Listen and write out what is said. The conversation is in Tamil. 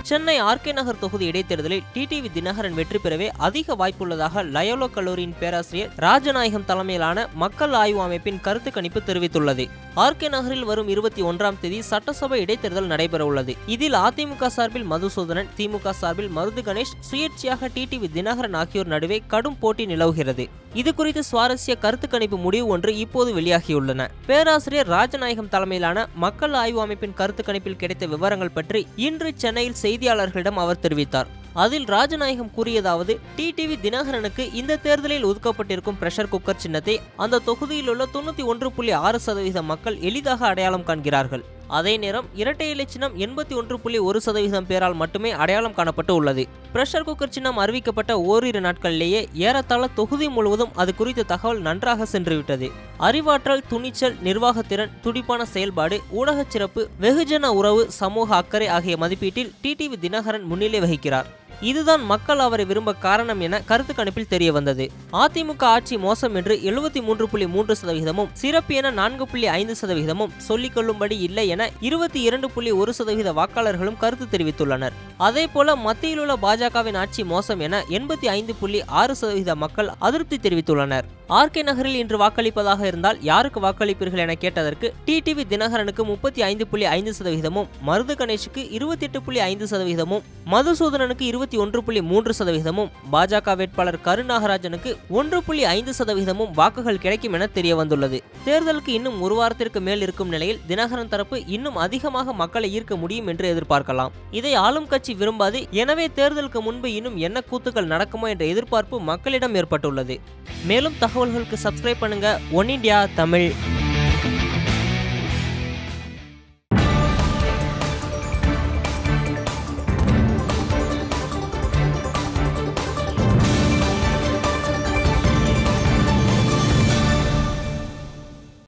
சென்னை ஆர்கே நகர் தொகுதி இடைத்தேர்தலில் டிடிவி தினகரன் வெற்றி பெறவே அதிக வாய்ப்புள்ளதாக லயோலோ கல்லூரியின் பேராசிரியர் ராஜநாயகம் தலைமையிலான மக்கள் ஆய்வு அமைப்பின் கருத்து கணிப்பு தெரிவித்துள்ளது ஆர்கே நகரில் வரும் இருபத்தி ஒன்றாம் தேதி சட்டசபை இடைத்தேர்தல் நடைபெற உள்ளது இதில் அதிமுக சார்பில் மதுசூதனன் திமுக சார்பில் மருது கணேஷ் சுயேட்சையாக டிடிவி தினகரன் ஆகியோர் நடுவே கடும் போட்டி நிலவுகிறது இது குறித்து சுவாரஸ்ய கருத்து கணிப்பு முடிவு ஒன்று இப்போது வெளியாகியுள்ளன பேராசிரியர் ராஜநாயகம் தலைமையிலான மக்கள் ஆய்வு அமைப்பின் கருத்து கணிப்பில் கிடைத்த விவரங்கள் பற்றி இன்று சென்னையில் செய்தியாளர்களிடம் அவர் தெரிவித்தார் அதில் ராஜநாயகம் கூறியதாவது டிடிவி தினகரனுக்கு இந்த தேர்தலில் ஒதுக்கப்பட்டிருக்கும் பிரஷர் குக்கர் சின்னத்தை அந்த தொகுதியில் உள்ள தொண்ணூத்தி ஒன்று புள்ளி ஆறு சதவீத மக்கள் எளிதாக அடையாளம் காண்கிறார்கள் அதே நேரம் இரட்டை இலை சின்னம் எண்பத்தி ஒன்று புள்ளி ஒரு சதவீதம் பேரால் மட்டுமே அடையாளம் காணப்பட்டு உள்ளது பிரஷர் குக்கர் சின்னம் அறிவிக்கப்பட்ட ஓரிரு நாட்களிலேயே ஏறத்தாழ தொகுதி முழுவதும் அது குறித்த தகவல் நன்றாக சென்றுவிட்டது அறிவாற்றல் துணிச்சல் நிர்வாகத்திறன் துடிப்பான செயல்பாடு ஊடகச் சிறப்பு வெகுஜன உறவு சமூக அக்கறை ஆகிய மதிப்பீட்டில் டிடிவி தினகரன் முன்னிலை வகிக்கிறார் இதுதான் மக்கள் அவரை விரும்ப காரணம் என கருத்து கணிப்பில் தெரிய வந்தது அதிமுக ஆட்சி மோசம் என்று எழுபத்தி மூன்று புள்ளி மூன்று சதவீதமும் சிறப்பு என நான்கு புள்ளி ஐந்து சதவீதமும் சொல்லிக் கொள்ளும்படி இல்லை என இருபத்தி இரண்டு புள்ளி ஒரு சதவீத வாக்காளர்களும் கருத்து தெரிவித்துள்ளனர் அதே போல மத்தியில் உள்ள பாஜகவின் ஆட்சி மோசம் என எண்பத்தி ஐந்து புள்ளி ஆறு சதவீத மக்கள் அதிருப்தி தெரிவித்துள்ளனர் ஆர்கே நகரில் இன்று வாக்களிப்பதாக இருந்தால் யாருக்கு வாக்களிப்பீர்கள் என கேட்டதற்கு டிடிவி தினகரனுக்கு முப்பத்தி ஐந்து புள்ளி ஐந்து சதவீதமும் மருது கணேஷுக்கு இருபத்தி எட்டு புள்ளி ஐந்து சதவீதமும் மதுசூதனனுக்கு இருபத்தி ஒன்று புள்ளி மூன்று சதவீதமும் பாஜக வேட்பாளர் கருநாகராஜனுக்கு ஒன்று புள்ளி ஐந்து சதவீதமும் வாக்குகள் கிடைக்கும் என தெரிய வந்துள்ளது தேர்தலுக்கு இன்னும் ஒரு வாரத்திற்கு மேல் இருக்கும் நிலையில் தினகரன் தரப்பு இன்னும் அதிகமாக மக்களை ஈர்க்க முடியும் என்று எதிர்பார்க்கலாம் இதை ஆளும் கட்சி விரும்பாது எனவே தேர்தலுக்கு முன்பு இன்னும் என்ன கூத்துக்கள் நடக்குமோ என்ற எதிர்பார்ப்பு மக்களிடம் ஏற்பட்டுள்ளது மேலும் தகவல்களுக்கு சப்ஸ்கிரைப் பண்ணுங்க ஒன் இண்டியா தமிழ்